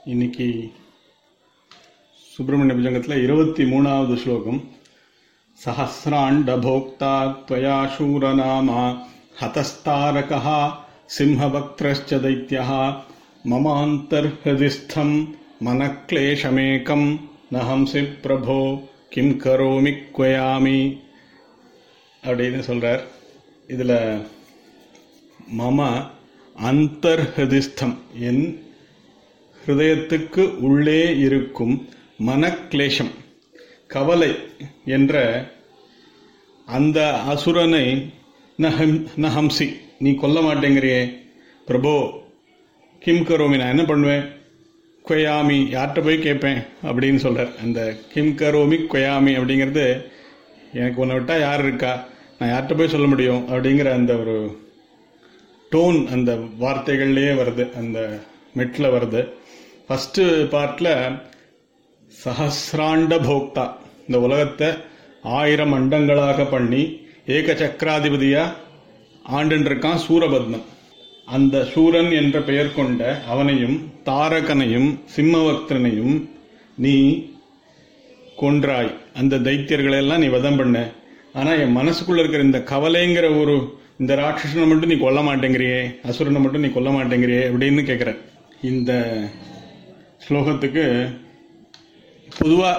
இன்னைக்கு சுப்பிரமணிய புஜங்கத்தில் இருபத்தி மூணாவது ஸ்லோகம் சஹசிராண்டபோக்தா त्वया शूरनामा हतस्तारकः सिंहवक्त्रश्च दैत्यः ममान्तर्हृदिस्थं मनक्लेशमेकं न हंसि प्रभो किं करोमि क्वयामि அப்படின்னு சொல்றார் இதுல மம அந்தர்ஹதிஸ்தம் என் ஹிருதயத்துக்கு உள்ளே இருக்கும் மனக்லேஷம் கவலை என்ற அந்த அசுரனை நஹம் நஹம்சி நீ கொல்ல மாட்டேங்கிறியே பிரபோ கிம் கரோமி நான் என்ன பண்ணுவேன் கொயாமி யார்கிட்ட போய் கேட்பேன் அப்படின்னு சொல்றார் அந்த கிம் கரோமி கொயாமி அப்படிங்கிறது எனக்கு உன்னை விட்டா யார் இருக்கா நான் யார்கிட்ட போய் சொல்ல முடியும் அப்படிங்கிற அந்த ஒரு டோன் அந்த வார்த்தைகள்லேயே வருது அந்த மெட்டில் வருது ஃபஸ்ட்டு பார்ட்டில் சஹசிராண்ட போக்தா இந்த உலகத்தை ஆயிரம் அண்டங்களாக பண்ணி ஏக சக்கராதிபதியா ஆண்டுன்னு இருக்கான் சூரபத்மன் அந்த சூரன் என்ற பெயர் கொண்ட அவனையும் தாரகனையும் சிம்மவக்தனையும் நீ கொன்றாய் அந்த தைத்தியர்களை எல்லாம் நீ வதம் பண்ண ஆனா என் மனசுக்குள்ள இருக்கிற இந்த கவலைங்கிற ஒரு இந்த ராட்சசனை மட்டும் நீ கொல்ல மாட்டேங்கிறியே அசுரனை மட்டும் நீ கொல்ல மாட்டேங்கிறியே அப்படின்னு கேட்குற இந்த ஸ்லோகத்துக்கு பொதுவா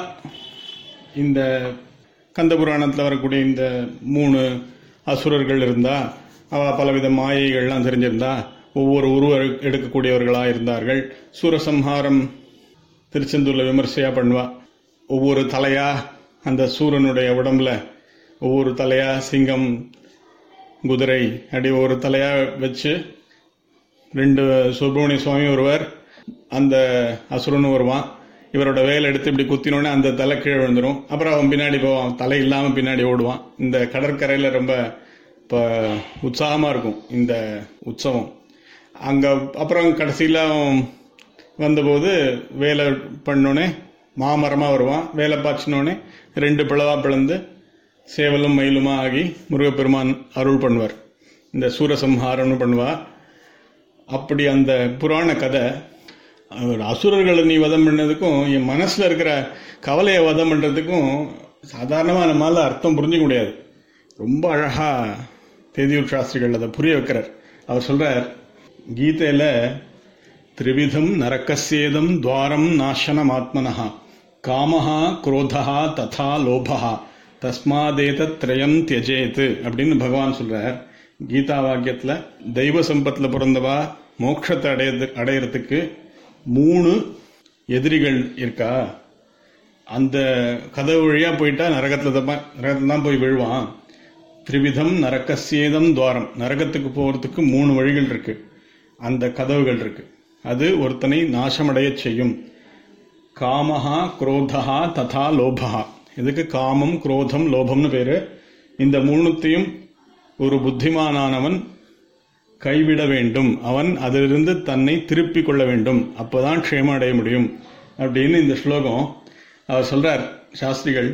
இந்த கந்த புராணத்தில் வரக்கூடிய இந்த மூணு அசுரர்கள் இருந்தா அவ பலவித மாயைகள்லாம் தெரிஞ்சிருந்தா ஒவ்வொரு உருவ எடுக்கக்கூடியவர்களாக இருந்தார்கள் சூரசம்ஹாரம் திருச்செந்தூர்ல விமர்சையா பண்ணுவா ஒவ்வொரு தலையா அந்த சூரனுடைய உடம்புல ஒவ்வொரு தலையா சிங்கம் குதிரை அப்படி ஒவ்வொரு தலையா வச்சு ரெண்டு சுப்பிரமணிய சுவாமி ஒருவர் அந்த அசுரனும் வருவான் இவரோட வேலை எடுத்து இப்படி குத்தினோடனே அந்த தலை கீழே விழுந்துரும் அப்புறம் அவன் பின்னாடி போவான் தலை இல்லாம பின்னாடி ஓடுவான் இந்த கடற்கரையில ரொம்ப இப்போ உற்சாகமா இருக்கும் இந்த உற்சவம் அங்க அப்புறம் கடைசியில அவன் வந்தபோது வேலை பண்ணோடனே மாமரமா வருவான் வேலை பாய்ச்சினோடனே ரெண்டு பிளவா பிளந்து சேவலும் மயிலுமா ஆகி முருகப்பெருமான் அருள் பண்ணுவார் இந்த சூரசம்ஹாரம்னு பண்ணுவா அப்படி அந்த புராண கதை அவர் அசுரர்களை நீ வதம் பண்ணதுக்கும் என் மனசுல இருக்கிற கவலையை வதம் பண்றதுக்கும் சாதாரணமா நம்மளால அர்த்தம் புரிஞ்சுக்க முடியாது ரொம்ப அழகா தேதியூர் சாஸ்திரிகள் அதை புரிய வைக்கிறார் அவர் சொல்றார் கீதையில திரிவிதம் நரக்கசேதம் துவாரம் நாசனமாத்மனஹா காமஹா குரோதஹா ததா லோபஹா தஸ்மாதேத திரயம் தியஜேத் அப்படின்னு பகவான் சொல்றார் கீதா வாக்கியத்துல தெய்வ சம்பத்துல பிறந்தவா மோட்சத்தை அடைய அடையறதுக்கு மூணு எதிரிகள் இருக்கா அந்த கதவு வழியா போயிட்டா நரகத்துல தான் நரகத்துல தான் போய் விழுவான் திரிவிதம் நரக்கசேதம் துவாரம் நரகத்துக்கு போறதுக்கு மூணு வழிகள் இருக்கு அந்த கதவுகள் இருக்கு அது ஒருத்தனை நாசமடைய செய்யும் காமஹா குரோதஹா ததா லோபஹா இதுக்கு காமம் குரோதம் லோபம்னு பேரு இந்த மூணுத்தையும் ஒரு புத்திமானானவன் கைவிட வேண்டும் அவன் அதிலிருந்து தன்னை திருப்பிக் கொள்ள வேண்டும் அப்போதான் க்ஷேமம் அடைய முடியும் அப்படின்னு இந்த ஸ்லோகம் அவர் சொல்றார் சாஸ்திரிகள்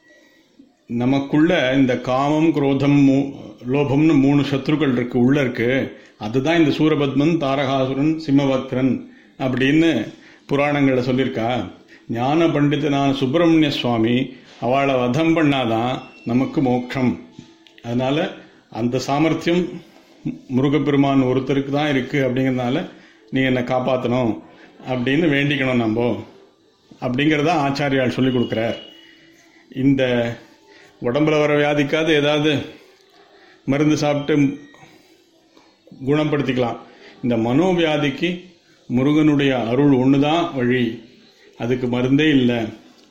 நமக்குள்ள இந்த காமம் குரோதம் லோபம்னு மூணு சத்ருக்கள் இருக்கு உள்ள இருக்கு அதுதான் இந்த சூரபத்மன் தாரகாசுரன் சிம்மபக்தரன் அப்படின்னு புராணங்களை சொல்லியிருக்கா ஞான பண்டிதனான சுப்பிரமணிய சுவாமி அவளை வதம் பண்ணாதான் நமக்கு மோட்சம் அதனால அந்த சாமர்த்தியம் முருகப்பெருமான் ஒருத்தருக்கு தான் இருக்கு அப்படிங்கிறதுனால நீ என்னை காப்பாற்றணும் அப்படின்னு வேண்டிக்கணும் நம்ம அப்படிங்கிறத ஆச்சாரியால் சொல்லி கொடுக்குறார் இந்த உடம்புல வர வியாதிக்காவது ஏதாவது மருந்து சாப்பிட்டு குணப்படுத்திக்கலாம் இந்த மனோவியாதிக்கு முருகனுடைய அருள் ஒன்று தான் வழி அதுக்கு மருந்தே இல்லை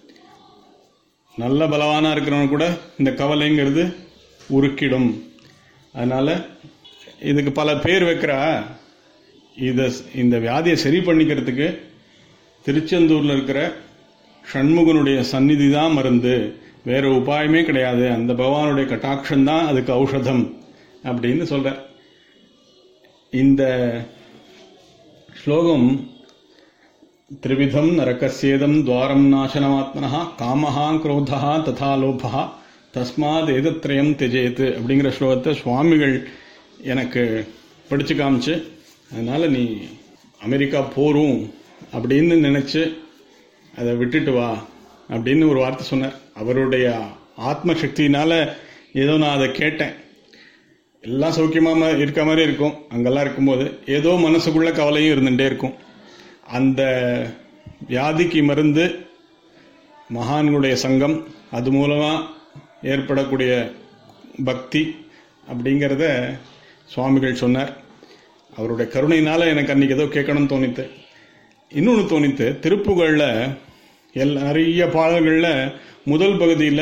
நல்ல பலவானா இருக்கிறவங்க கூட இந்த கவலைங்கிறது உருக்கிடும் அதனால இதுக்கு பல பேர் வைக்கிறா இதை இந்த வியாதியை சரி பண்ணிக்கிறதுக்கு திருச்செந்தூர்ல இருக்கிற ஷண்முகனுடைய சந்நிதி தான் மருந்து வேற உபாயமே கிடையாது அந்த பகவானுடைய கட்டாட்சம் தான் அதுக்கு ஔஷதம் அப்படின்னு சொல்ற இந்த ஸ்லோகம் திரிவிதம் நரக்கசேதம் துவாரம் நாசனமாத்மனா காமஹா குரோதா ததா லோபா தஸ்மாத் ஏதத்ரயம் திஜேத்து அப்படிங்கிற ஸ்லோகத்தை சுவாமிகள் எனக்கு படிச்சு காமிச்சு அதனால நீ அமெரிக்கா போரும் அப்படின்னு நினைச்சு அதை விட்டுட்டு வா அப்படின்னு ஒரு வார்த்தை சொன்னார் அவருடைய ஆத்ம சக்தியினால ஏதோ நான் அதை கேட்டேன் எல்லாம் சௌக்கியமா ம- இருக்க மாதிரி இருக்கும் அங்கெல்லாம் இருக்கும்போது ஏதோ மனசுக்குள்ள கவலையும் இருந்துட்டே இருக்கும் அந்த வியாதிக்கு மருந்து மகான்களுடைய சங்கம் அது மூலமா ஏற்படக்கூடிய பக்தி அப்படிங்கிறத சுவாமிகள் சொன்னார் அவருடைய கருணையினால எனக்கு அன்னைக்கு ஏதோ கேட்கணும்னு தோணித்து இன்னொன்று தோணித்து திருப்புகழில் எல் நிறைய பாடல்களில் முதல் பகுதியில்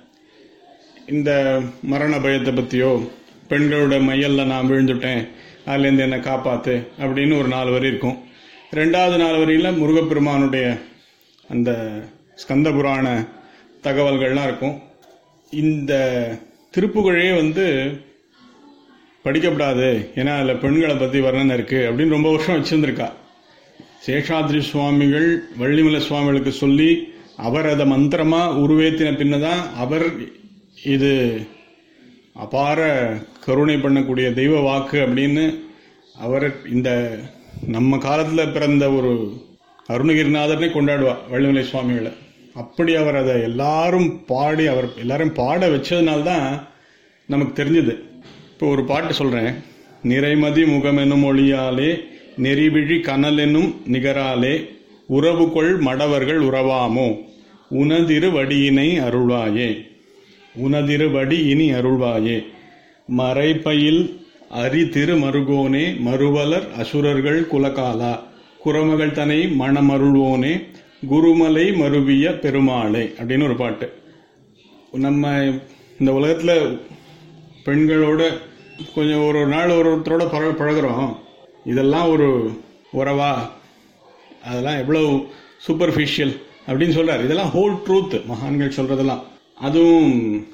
இந்த மரண பயத்தை பற்றியோ பெண்களோட மையல்ல நான் விழுந்துட்டேன் அதுலேருந்து என்னை காப்பாத்து அப்படின்னு ஒரு நாலு வரி இருக்கும் ரெண்டாவது நாலு வரியில் முருகப்பெருமானுடைய அந்த ஸ்கந்த புராண தகவல்கள்லாம் இருக்கும் இந்த திருப்புகழே வந்து படிக்கப்படாது ஏன்னா அதில் பெண்களை பற்றி வர்ணனை இருக்குது அப்படின்னு ரொம்ப வருஷம் வச்சுருந்துருக்கா சேஷாத்ரி சுவாமிகள் வள்ளிமலை சுவாமிகளுக்கு சொல்லி அவர் அதை மந்திரமா உருவேத்தின பின்னதான் அவர் இது அபார கருணை பண்ணக்கூடிய தெய்வ வாக்கு அப்படின்னு அவர் இந்த நம்ம காலத்துல பிறந்த ஒரு அருணகிரிநாதர்னே கொண்டாடுவா வள்ளிமலை சுவாமிகளை அப்படி அவர் அதை எல்லாரும் பாடி அவர் எல்லாரும் பாட வச்சதுனால்தான் நமக்கு தெரிஞ்சது இப்போ ஒரு பாட்டு சொல்றேன் நிறைமதி முகமெனும் மொழியாலே நெறிவிழி கனல் என்னும் நிகராலே உறவு கொள் மடவர்கள் உறவாமோ உனதிரு வடியினை அருள்வாயே உனதிரு வடி இனி அருள்வாயே மறைப்பையில் அரி திரு மருகோனே மறுவலர் அசுரர்கள் குலகாலா குரமகள் தனை மணமருள்வோனே குருமலை மருவிய பெருமாளே அப்படின்னு ஒரு பாட்டு நம்ம இந்த உலகத்துல பெண்களோட கொஞ்சம் ஒரு ஒரு நாள் ஒரு ஒருத்தரோட பழ பழகுறோம் இதெல்லாம் ஒரு உறவா அதெல்லாம் எவ்வளவு சூப்பர்ஃபிஷியல் அப்படின்னு சொல்றாரு இதெல்லாம் ஹோல் ட்ரூத் மகான்கள் சொல்றதெல்லாம் அதுவும்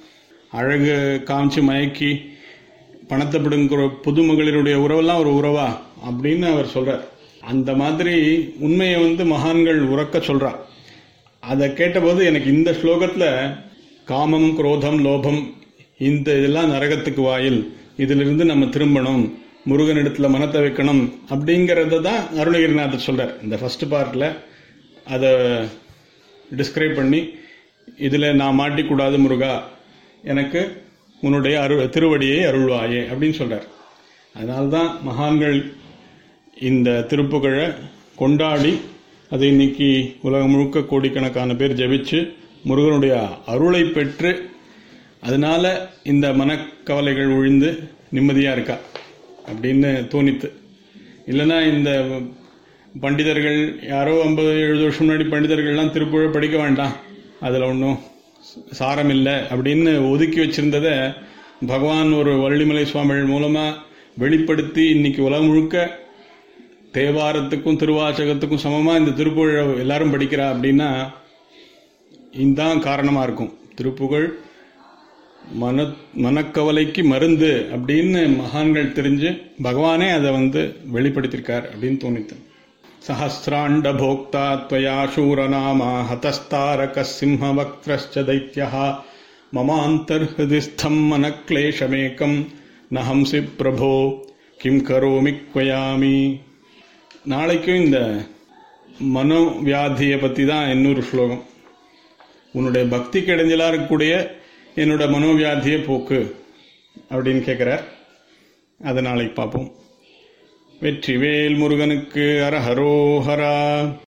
அழகு காமிச்சு மயக்கி பணத்தை பிடுங்குற புதுமகளிருடைய உறவெல்லாம் ஒரு உறவா அப்படின்னு அவர் சொல்றார் அந்த மாதிரி உண்மையை வந்து மகான்கள் உறக்க சொல்றா அதை கேட்டபோது எனக்கு இந்த ஸ்லோகத்துல காமம் குரோதம் லோபம் இந்த இதெல்லாம் நரகத்துக்கு வாயில் இதிலிருந்து நம்ம திரும்பணும் முருகனிடத்துல மனத்தை வைக்கணும் அப்படிங்கறத தான் அருணகிரிநாதர் சொல்றார் இந்த ஃபர்ஸ்ட் பார்ட்ல அதை டிஸ்கிரைப் பண்ணி இதுல நான் மாட்டிக்கூடாது முருகா எனக்கு உன்னுடைய அரு திருவடியை அருள்வாயே அப்படின்னு சொல்றார் அதனால்தான் மகான்கள் இந்த திருப்புகழை கொண்டாடி அதை இன்னைக்கு உலகம் முழுக்க கோடிக்கணக்கான பேர் ஜெபிச்சு முருகனுடைய அருளை பெற்று அதனால இந்த மனக்கவலைகள் ஒழிந்து நிம்மதியா இருக்கா அப்படின்னு தோணித்து இல்லைன்னா இந்த பண்டிதர்கள் யாரோ ஐம்பது எழுபது வருஷம் முன்னாடி பண்டிதர்கள்லாம் திருப்புழ படிக்க வேண்டாம் அதில் ஒன்றும் சாரம் இல்லை அப்படின்னு ஒதுக்கி வச்சிருந்தத பகவான் ஒரு வள்ளிமலை சுவாமிகள் மூலமா வெளிப்படுத்தி இன்னைக்கு உலகம் முழுக்க தேவாரத்துக்கும் திருவாசகத்துக்கும் சமமா இந்த திருப்புகழ எல்லாரும் படிக்கிறா அப்படின்னா இதுதான் காரணமா இருக்கும் திருப்புகழ் மன மனக்கவலைக்கு மருந்து அப்படின்னு மகான்கள் தெரிஞ்சு பகவானே அதை வந்து வெளிப்படுத்தியிருக்கார் அப்படின்னு தோணித்து சஹசிராண்ட போக்தா त्वया शूरनामा हतस्तारकः सिंहवक्त्रश्च दैत्यः ममान्तर्हृदिस्थं मनक्लेशमेकं न हंसि प्रभो किं करोमि क्वयामि நாளைக்கும் இந்த மனோவியாதியை பற்றி தான் இன்னொரு ஸ்லோகம் உன்னுடைய பக்தி கிடைஞ்சலா இருக்கக்கூடிய என்னோட மனோவியாதியை போக்கு அப்படின்னு கேட்குறார் அதை நாளைக்கு பார்ப்போம் வெற்றிவேல் முருகனுக்கு அரஹரோஹரா